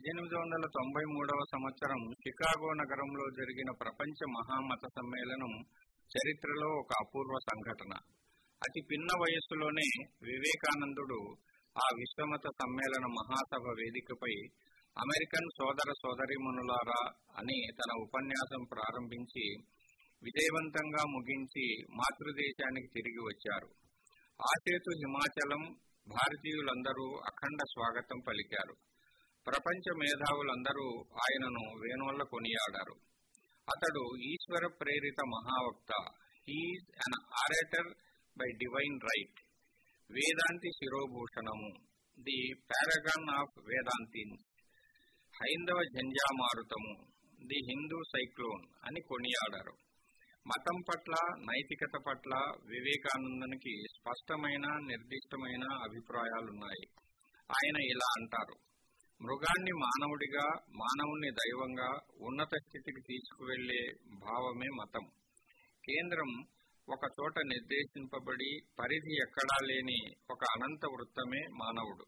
పద్దెనిమిది వందల తొంభై మూడవ సంవత్సరం చికాగో నగరంలో జరిగిన ప్రపంచ మహామత సమ్మేళనం చరిత్రలో ఒక అపూర్వ సంఘటన అతి పిన్న వయస్సులోనే వివేకానందుడు ఆ విశ్వమత సమ్మేళన మహాసభ వేదికపై అమెరికన్ సోదర సోదరీమణులారా అని తన ఉపన్యాసం ప్రారంభించి విజయవంతంగా ముగించి మాతృదేశానికి తిరిగి వచ్చారు ఆసేతు హిమాచలం భారతీయులందరూ అఖండ స్వాగతం పలికారు ప్రపంచ మేధావులందరూ ఆయనను వేణువల్ల కొనియాడారు అతడు ఈశ్వర ప్రేరిత మహావక్త he's an orator by divine right వేదాంతి శిరోభూషణము ది పారగాన్ ఆఫ్ వేదాంతిన్ హైందవ జంజామారుతము ది హిందూ సైక్లోన్ అని కొనియాడారు మతం పట్ల నైతికత పట్ల వివేకానందునికి స్పష్టమైన నిర్దిష్టమైన అభిప్రాయాలున్నాయి ఆయన ఇలా అంటారు మృగాన్ని మానవుడిగా మానవుని దైవంగా ఉన్నత స్థితికి తీసుకువెళ్లే భావమే మతం కేంద్రం ఒక చోట నిర్దేశింపబడి పరిధి ఎక్కడా లేని ఒక అనంత వృత్తమే మానవుడు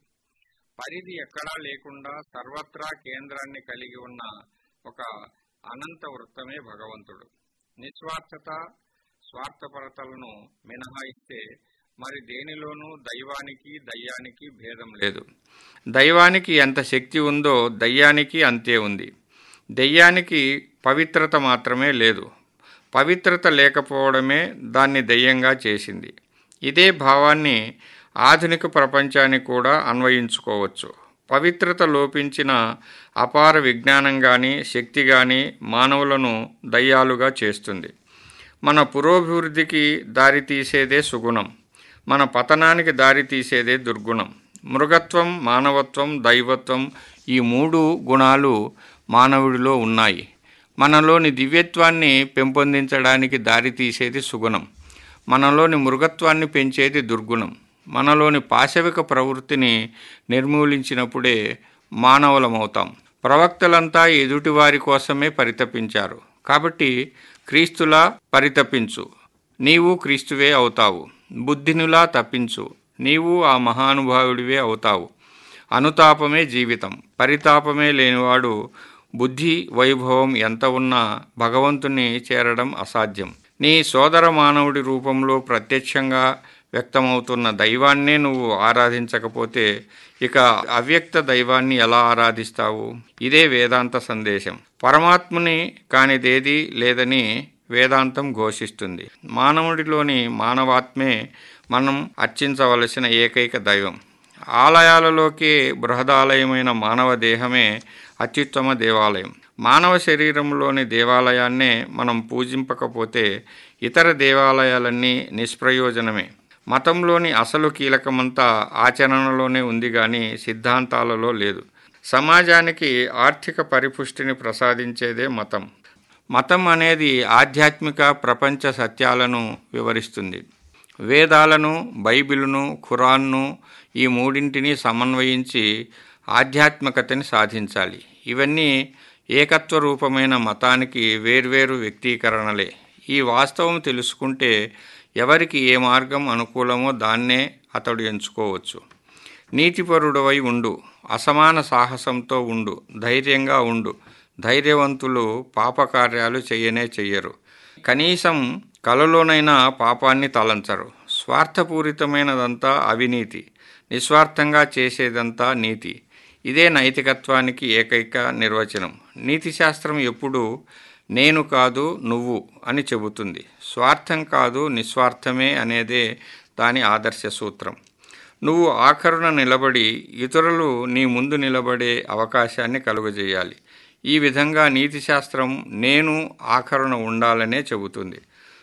పరిధి ఎక్కడా లేకుండా సర్వత్రా కేంద్రాన్ని కలిగి ఉన్న ఒక అనంత వృత్తమే భగవంతుడు నిస్వార్థత స్వార్థపరతలను మినహాయిస్తే మరి దేనిలోనూ దైవానికి దయ్యానికి భేదం లేదు దైవానికి ఎంత శక్తి ఉందో దయ్యానికి అంతే ఉంది దెయ్యానికి పవిత్రత మాత్రమే లేదు పవిత్రత లేకపోవడమే దాన్ని దెయ్యంగా చేసింది ఇదే భావాన్ని ఆధునిక ప్రపంచానికి కూడా అన్వయించుకోవచ్చు పవిత్రత లోపించిన అపార విజ్ఞానం కానీ శక్తి కానీ మానవులను దయ్యాలుగా చేస్తుంది మన పురోభివృద్ధికి దారితీసేదే సుగుణం మన పతనానికి దారితీసేదే దుర్గుణం మృగత్వం మానవత్వం దైవత్వం ఈ మూడు గుణాలు మానవుడిలో ఉన్నాయి మనలోని దివ్యత్వాన్ని పెంపొందించడానికి దారితీసేది సుగుణం మనలోని మృగత్వాన్ని పెంచేది దుర్గుణం మనలోని పాశవిక ప్రవృత్తిని నిర్మూలించినప్పుడే మానవులమవుతాం ప్రవక్తలంతా ఎదుటివారి కోసమే పరితపించారు కాబట్టి క్రీస్తులా పరితపించు నీవు క్రీస్తువే అవుతావు బుద్ధినులా తప్పించు నీవు ఆ మహానుభావుడివే అవుతావు అనుతాపమే జీవితం పరితాపమే లేనివాడు బుద్ధి వైభవం ఎంత ఉన్నా భగవంతుని చేరడం అసాధ్యం నీ సోదర మానవుడి రూపంలో ప్రత్యక్షంగా వ్యక్తమవుతున్న దైవాన్నే నువ్వు ఆరాధించకపోతే ఇక అవ్యక్త దైవాన్ని ఎలా ఆరాధిస్తావు ఇదే వేదాంత సందేశం పరమాత్మని కానిదేది లేదని వేదాంతం ఘోషిస్తుంది మానవుడిలోని మానవాత్మే మనం అర్చించవలసిన ఏకైక దైవం ఆలయాలలోకి బృహదాలయమైన మానవ దేహమే అత్యుత్తమ దేవాలయం మానవ శరీరంలోని దేవాలయాన్నే మనం పూజింపకపోతే ఇతర దేవాలయాలన్నీ నిష్ప్రయోజనమే మతంలోని అసలు కీలకమంతా ఆచరణలోనే ఉంది కానీ సిద్ధాంతాలలో లేదు సమాజానికి ఆర్థిక పరిపుష్టిని ప్రసాదించేదే మతం మతం అనేది ఆధ్యాత్మిక ప్రపంచ సత్యాలను వివరిస్తుంది వేదాలను బైబిలును ఖురాన్ను ఈ మూడింటిని సమన్వయించి ఆధ్యాత్మికతని సాధించాలి ఇవన్నీ ఏకత్వ రూపమైన మతానికి వేర్వేరు వ్యక్తీకరణలే ఈ వాస్తవం తెలుసుకుంటే ఎవరికి ఏ మార్గం అనుకూలమో దాన్నే అతడు ఎంచుకోవచ్చు నీతిపరుడవై ఉండు అసమాన సాహసంతో ఉండు ధైర్యంగా ఉండు ధైర్యవంతులు పాపకార్యాలు చెయ్యనే చెయ్యరు కనీసం కలలోనైనా పాపాన్ని తలంచరు స్వార్థపూరితమైనదంతా అవినీతి నిస్వార్థంగా చేసేదంతా నీతి ఇదే నైతికత్వానికి ఏకైక నిర్వచనం నీతిశాస్త్రం ఎప్పుడూ నేను కాదు నువ్వు అని చెబుతుంది స్వార్థం కాదు నిస్వార్థమే అనేదే దాని ఆదర్శ సూత్రం నువ్వు ఆఖరున నిలబడి ఇతరులు నీ ముందు నిలబడే అవకాశాన్ని కలుగజేయాలి ఈ విధంగా నీతిశాస్త్రం నేను ఆఖరున ఉండాలనే చెబుతుంది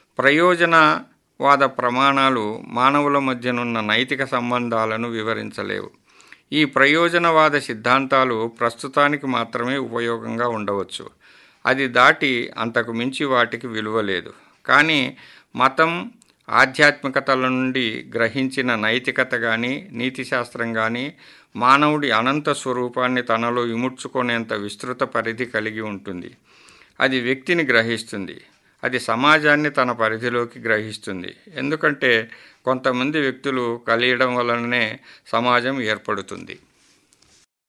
ప్రయోజనవాద ప్రమాణాలు మానవుల మధ్యనున్న నైతిక సంబంధాలను వివరించలేవు ఈ ప్రయోజనవాద సిద్ధాంతాలు ప్రస్తుతానికి మాత్రమే ఉపయోగంగా ఉండవచ్చు అది దాటి అంతకు మించి వాటికి విలువ లేదు కానీ మతం ఆధ్యాత్మికతల నుండి గ్రహించిన నైతికత కానీ నీతిశాస్త్రం కానీ మానవుడి అనంత స్వరూపాన్ని తనలో ఇముడ్చుకునేంత విస్తృత పరిధి కలిగి ఉంటుంది అది వ్యక్తిని గ్రహిస్తుంది అది సమాజాన్ని తన పరిధిలోకి గ్రహిస్తుంది ఎందుకంటే కొంతమంది వ్యక్తులు కలియడం వలననే సమాజం ఏర్పడుతుంది